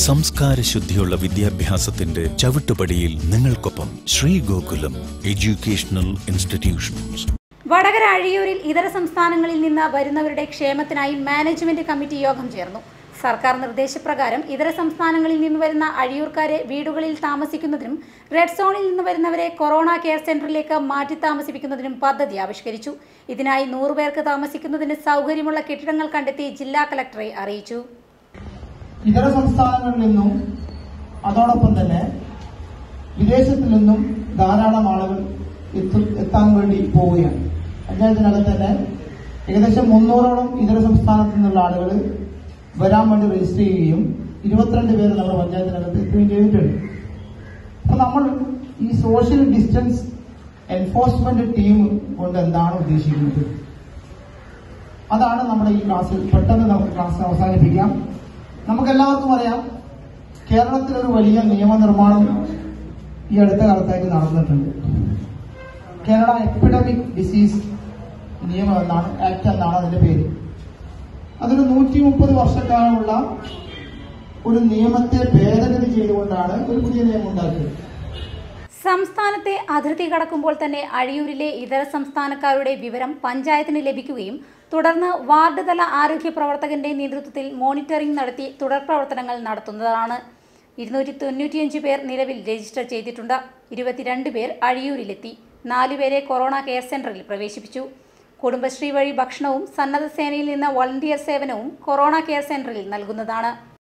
സംസ്കാര ശുദ്ധിയുള്ള വിദ്യാഭ്യാസത്തിന്റെ ചവിട്ടുപടിയിൽ നിങ്ങൾക്കൊപ്പം ശ്രീ ഗോകുലം എഡ്യൂക്കേഷണൽ ഇൻസ്റ്റിറ്റ്യൂഷൻസ് വടകര അഴിയൂരിൽ ഇതര സംസ്ഥാനങ്ങളിൽ നിന്ന് വരുന്നവരുടെ ക്ഷേമത്തിനായി മാനേജ്മെന്റ് കമ്മിറ്റി യോഗം ചേർന്നു സർക്കാർ നിർദ്ദേശപ്രകാരം ഇതര സംസ്ഥാനങ്ങളിൽ നിന്ന് വരുന്ന അഴിയൂർക്കാരെ വീടുകളിൽ താമസിക്കുന്നതിനും റെഡ് സോണിൽ നിന്ന് വരുന്നവരെ കൊറോണ കെയർ സെന്ററിലേക്ക് മാറ്റി താമസിപ്പിക്കുന്നതിനും പദ്ധതി ആവിഷ്കരിച്ചു ഇതിനായി നൂറ് പേർക്ക് താമസിക്കുന്നതിന് സൗകര്യമുള്ള കെട്ടിടങ്ങൾ കണ്ടെത്തി ജില്ലാ കളക്ടറെ അറിയിച്ചു ഇതര സംസ്ഥാനങ്ങളിൽ നിന്നും അതോടൊപ്പം തന്നെ വിദേശത്തിൽ നിന്നും ധാരാളം ആളുകൾ എത്തു- എത്താൻ വേണ്ടി പോവുകയാണ് പഞ്ചായത്തിനകത്ത് തന്നെ ഏകദേശം മുന്നൂറോളം ഇതര സംസ്ഥാനത്തു നിന്നുള്ള ആളുകൾ വരാൻ വേണ്ടി രജിസ്റ്റർ ചെയ്യുകയും ഇരുപത്തിരണ്ട് പേര് നമ്മുടെ പഞ്ചായത്തിനകത്ത് എത്തുകയും ചെയ്തിട്ടുണ്ട് അപ്പൊ നമ്മൾ ഈ സോഷ്യൽ ഡിസ്റ്റൻസ് എൻഫോഴ്സ്മെന്റ് ടീം കൊണ്ട് എന്താണ് ഉദ്ദേശിക്കുന്നത് അതാണ് നമ്മുടെ ഈ ക്ലാസ്സിൽ പെട്ടെന്ന് നമുക്ക് ക്ലാസ് അവസാനിപ്പിക്കാം നമുക്ക് എല്ലാവർക്കും അറിയാം കേരളത്തിൽ ഒരു വലിയ നിയമനിർമ്മാണം ഈ അടുത്ത കാലത്തായിട്ട് നടന്നിട്ടുണ്ട് കേരള എപ്പിഡമിക് ഡിസീസ് നിയമം എന്നാണ് ആക്ട് എന്നാണ് അതിന്റെ പേര് അതൊരു നൂറ്റി മുപ്പത് വർഷക്കാലമുള്ള ഒരു നിയമത്തെ ഭേദഗതി ചെയ്തുകൊണ്ടാണ് ഒരു പുതിയ നിയമം ഉണ്ടാക്കിയത് സംസ്ഥാനത്തെ അതിർത്തി കടക്കുമ്പോൾ തന്നെ അഴിയൂരിലെ ഇതര സംസ്ഥാനക്കാരുടെ വിവരം പഞ്ചായത്തിന് ലഭിക്കുകയും തുടർന്ന് വാർഡ് തല ആരോഗ്യ പ്രവർത്തകന്റെ നേതൃത്വത്തിൽ മോണിറ്ററിംഗ് നടത്തി തുടർ പ്രവർത്തനങ്ങൾ നടത്തുന്നതാണ് ഇരുന്നൂറ്റി തൊണ്ണൂറ്റിയഞ്ച് പേർ നിലവിൽ രജിസ്റ്റർ ചെയ്തിട്ടുണ്ട് ഇരുപത്തിരണ്ട് പേർ അഴിയൂരിലെത്തി നാലുപേരെ കൊറോണ കെയർ സെന്ററിൽ പ്രവേശിപ്പിച്ചു കുടുംബശ്രീ വഴി ഭക്ഷണവും സന്നദ്ധ സേനയിൽ നിന്ന് വളണ്ടിയർ സേവനവും കൊറോണ കെയർ സെന്ററിൽ നൽകുന്നതാണ്